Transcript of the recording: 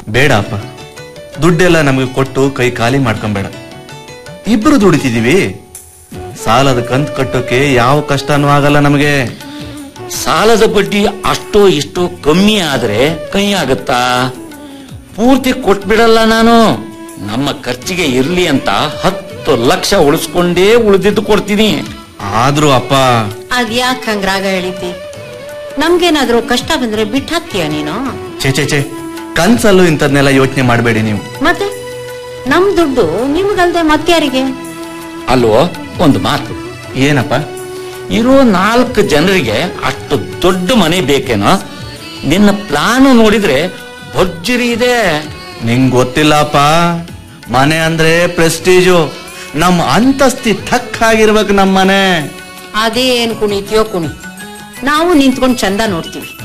ಬೇಡ ಅಪ್ಪ ದುಡ್ಡೆಲ್ಲ ನಮಗೆ ಕೊಟ್ಟು ಕೈ ಖಾಲಿ ಮಾಡ್ಕೊಂಬೇಡ ಇಬ್ರು ದುಡಿತಿದೀವಿ ಸಾಲದ ಕಂತ್ ಕಟ್ಟೋಕೆ ಯಾವ ಕಷ್ಟನೂ ಆಗಲ್ಲ ನಮಗೆ ಸಾಲದ ಬಡ್ಡಿ ಅಷ್ಟೋ ಇಷ್ಟೋ ಕಮ್ಮಿ ಆದ್ರೆ ಕೈ ಆಗತ್ತಾ ಪೂರ್ತಿ ಕೊಟ್ಬಿಡಲ್ಲ ನಾನು ನಮ್ಮ ಖರ್ಚಿಗೆ ಇರ್ಲಿ ಅಂತ ಹತ್ತು ಲಕ್ಷ ಉಳಿಸ್ಕೊಂಡೇ ಉಳಿದಿದ್ದು ಕೊಡ್ತೀನಿ ಆದ್ರೂ ಅಪ್ಪ ಅದ್ಯಾಕ್ ಹಂಗ್ ರಾಗ ಹೇಳಿದ್ದಿ ನಮ್ಗೇನಾದ್ರೂ ಕಷ್ಟ ಬಂದ್ರೆ ಬಿಟ್ಟು ಹಾಕ್ತೀಯ ನೀನು ಛೇ ಛೇ ಛೇ ಕನ್ಸಲ್ಲೂ ಇಂಥದ್ನೆಲ್ಲ ಯೋಚನೆ ಮಾಡಬೇಡಿ ನೀವು ಮತ್ತೆ ನಮ್ ದುಡ್ಡು ನಿಮ್ಗಲ್ದೆ ಮತ್ಯಾರಿಗೆ ಅಲ್ವೋ ಒಂದು ಮಾತು ಏನಪ್ಪ ಇರೋ ನಾಲ್ಕು ಜನರಿಗೆ ಅಷ್ಟು ದೊಡ್ಡ ಮನೆ ಬೇಕೇನೋ ನಿನ್ನ ಪ್ಲಾನ್ ನೋಡಿದ್ರೆ ಭರ್ಜರಿ ಇದೆ ನಿಂಗ್ ಗೊತ್ತಿಲ್ಲಪ್ಪ ಮನೆ ಅಂದ್ರೆ ಪ್ರೆಸ್ಟೀಜು ನಮ್ ಅಂತಸ್ತಿ ಠಕ್ ಆಗಿರ್ಬೇಕು ನಮ್ ಮನೆ ಅದೇನ್ ಕುಣಿತೀಯೋ ಕುಣಿ ನಾವು ನಿಂತ್ಕೊಂಡ್ ಚಂದ ನೋಡ್ತೀವಿ